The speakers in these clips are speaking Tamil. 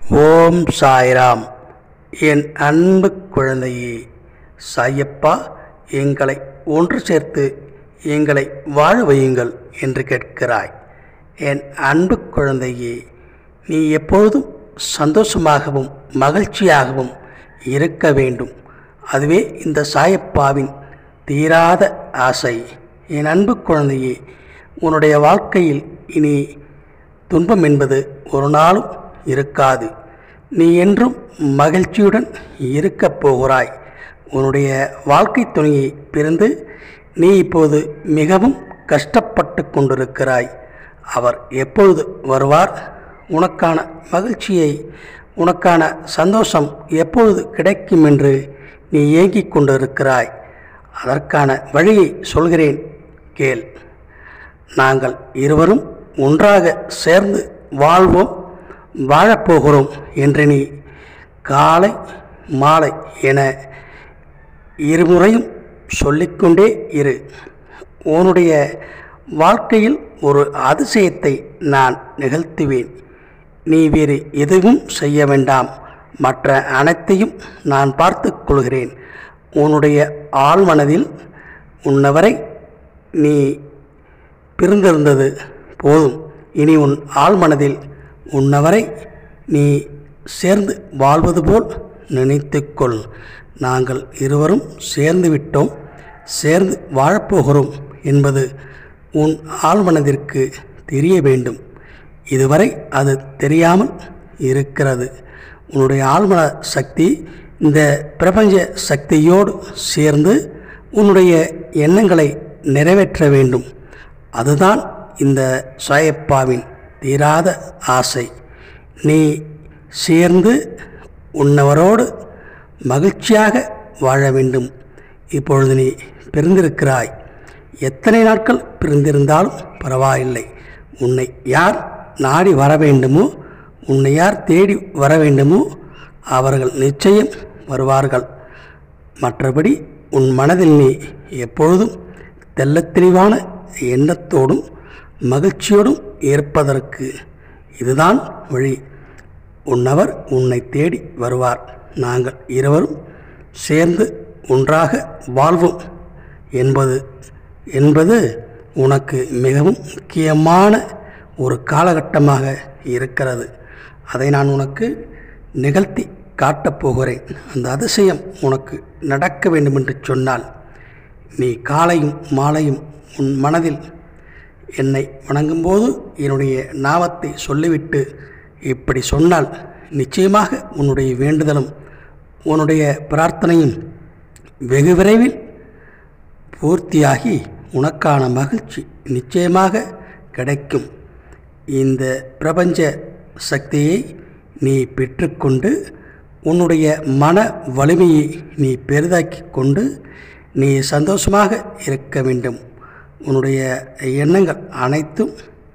ஓம் சாய்ராம் என் அன்பு குழந்தையே சாயப்பா எங்களை ஒன்று சேர்த்து எங்களை வாழ வையுங்கள் என்று கேட்கிறாய் என் அன்பு குழந்தையே நீ எப்பொழுதும் சந்தோஷமாகவும் மகிழ்ச்சியாகவும் இருக்க வேண்டும் அதுவே இந்த சாயப்பாவின் தீராத ஆசை என் அன்பு குழந்தையே உன்னுடைய வாழ்க்கையில் இனி துன்பம் என்பது ஒரு நாளும் இருக்காது நீ என்றும் மகிழ்ச்சியுடன் இருக்கப் போகிறாய் உன்னுடைய வாழ்க்கை துணையை பிரிந்து நீ இப்போது மிகவும் கஷ்டப்பட்டு கொண்டிருக்கிறாய் அவர் எப்பொழுது வருவார் உனக்கான மகிழ்ச்சியை உனக்கான சந்தோஷம் எப்பொழுது கிடைக்கும் என்று நீ ஏங்கிக் கொண்டிருக்கிறாய் அதற்கான வழியை சொல்கிறேன் கேள் நாங்கள் இருவரும் ஒன்றாக சேர்ந்து வாழ்வோம் வாழப்போகிறோம் என்று நீ காலை மாலை என இருமுறையும் சொல்லிக்கொண்டே இரு உன்னுடைய வாழ்க்கையில் ஒரு அதிசயத்தை நான் நிகழ்த்துவேன் நீ வேறு எதுவும் செய்ய வேண்டாம் மற்ற அனைத்தையும் நான் பார்த்து கொள்கிறேன் உன்னுடைய ஆழ்மனதில் உன்னவரை நீ பிரிந்திருந்தது போதும் இனி உன் ஆழ்மனதில் உன்னவரை நீ சேர்ந்து வாழ்வது போல் நினைத்துக்கொள் நாங்கள் இருவரும் சேர்ந்து விட்டோம் சேர்ந்து வாழப்போகிறோம் என்பது உன் ஆழ்மனதிற்கு தெரிய வேண்டும் இதுவரை அது தெரியாமல் இருக்கிறது உன்னுடைய ஆழ்மன சக்தி இந்த பிரபஞ்ச சக்தியோடு சேர்ந்து உன்னுடைய எண்ணங்களை நிறைவேற்ற வேண்டும் அதுதான் இந்த சாயப்பாவின் தீராத ஆசை நீ சேர்ந்து உன்னவரோடு மகிழ்ச்சியாக வாழ வேண்டும் இப்பொழுது நீ பிரிந்திருக்கிறாய் எத்தனை நாட்கள் பிரிந்திருந்தாலும் பரவாயில்லை உன்னை யார் நாடி வர வேண்டுமோ உன்னை யார் தேடி வர வேண்டுமோ அவர்கள் நிச்சயம் வருவார்கள் மற்றபடி உன் மனதில் நீ எப்பொழுதும் தெள்ளத் தெளிவான எண்ணத்தோடும் மகிழ்ச்சியோடும் இருப்பதற்கு இதுதான் வழி உன்னவர் உன்னை தேடி வருவார் நாங்கள் இருவரும் சேர்ந்து ஒன்றாக வாழ்வோம் என்பது என்பது உனக்கு மிகவும் முக்கியமான ஒரு காலகட்டமாக இருக்கிறது அதை நான் உனக்கு நிகழ்த்தி காட்டப் போகிறேன் அந்த அதிசயம் உனக்கு நடக்க வேண்டும் என்று சொன்னால் நீ காலையும் மாலையும் உன் மனதில் என்னை வணங்கும்போது என்னுடைய நாமத்தை சொல்லிவிட்டு இப்படி சொன்னால் நிச்சயமாக உன்னுடைய வேண்டுதலும் உன்னுடைய பிரார்த்தனையும் வெகு விரைவில் பூர்த்தியாகி உனக்கான மகிழ்ச்சி நிச்சயமாக கிடைக்கும் இந்த பிரபஞ்ச சக்தியை நீ பெற்றுக்கொண்டு உன்னுடைய மன வலிமையை நீ பெரிதாக்கி கொண்டு நீ சந்தோஷமாக இருக்க வேண்டும் உன்னுடைய எண்ணங்கள் அனைத்தும்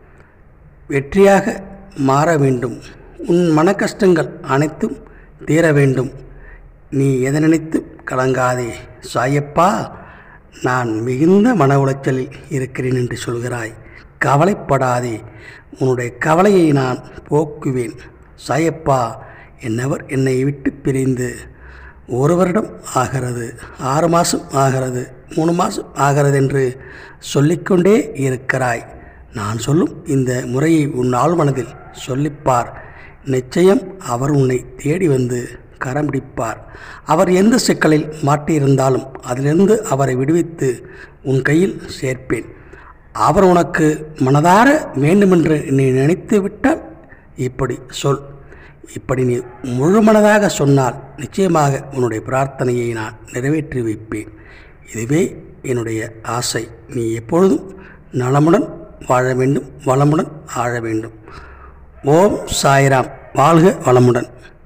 வெற்றியாக மாற வேண்டும் உன் மன கஷ்டங்கள் அனைத்தும் தீர வேண்டும் நீ எதை நினைத்து கலங்காதே சாயப்பா நான் மிகுந்த மன உளைச்சலில் இருக்கிறேன் என்று சொல்கிறாய் கவலைப்படாதே உன்னுடைய கவலையை நான் போக்குவேன் சாயப்பா என்னவர் என்னை விட்டு பிரிந்து ஒரு வருடம் ஆகிறது ஆறு மாதம் ஆகிறது மூணு மாதம் ஆகிறது என்று சொல்லிக்கொண்டே இருக்கிறாய் நான் சொல்லும் இந்த முறையை உன் ஆழ்மனதில் சொல்லிப்பார் நிச்சயம் அவர் உன்னை தேடி வந்து கரம் பிடிப்பார் அவர் எந்த சிக்கலில் மாட்டியிருந்தாலும் அதிலிருந்து அவரை விடுவித்து உன் கையில் சேர்ப்பேன் அவர் உனக்கு மனதார வேண்டுமென்று நீ நினைத்து விட்டால் இப்படி சொல் இப்படி நீ முழு மனதாக சொன்னால் நிச்சயமாக உன்னுடைய பிரார்த்தனையை நான் நிறைவேற்றி வைப்பேன் இதுவே என்னுடைய ஆசை நீ எப்பொழுதும் நலமுடன் வாழ வேண்டும் வளமுடன் ஆழ வேண்டும் ஓம் சாய்ராம் வாழ்க வளமுடன்